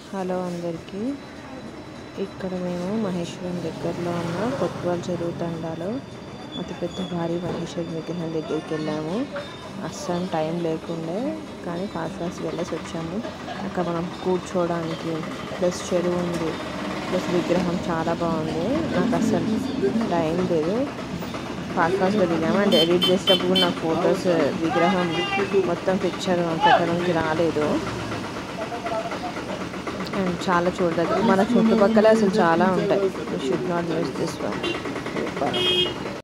hello అందరికీ ఇక్కడ మేము మహేశ్వరం దగ్గరలో ఉన్న కొత్వాల్ చెరువు తండాలో అతిపెద్ద భారీ మహేశ్వరి విగ్రహం దగ్గరికి వెళ్ళాము అస్సలు టైం లేకుండే కానీ ఫాస్ట్ ఫాస్ట్ వెళ్ళేసి వచ్చాము అక్కడ మనం కూర్చోవడానికి ప్లస్ చెరువు ఉంది ప్లస్ విగ్రహం చాలా బాగుంది నాకు అస్సలు టైం లేదు ఫాస్ట్ ఫాస్ట్గా దిగాము అండ్ ఎడిట్ చేసేటప్పుడు కూడా నాకు ఫొటోస్ విగ్రహం మొత్తం పిక్చర్ పెట్టడానికి రాలేదు అండ్ చాలా చూడదగ్గర మన చుట్టుపక్కల అసలు చాలా ఉంటాయి should not miss this one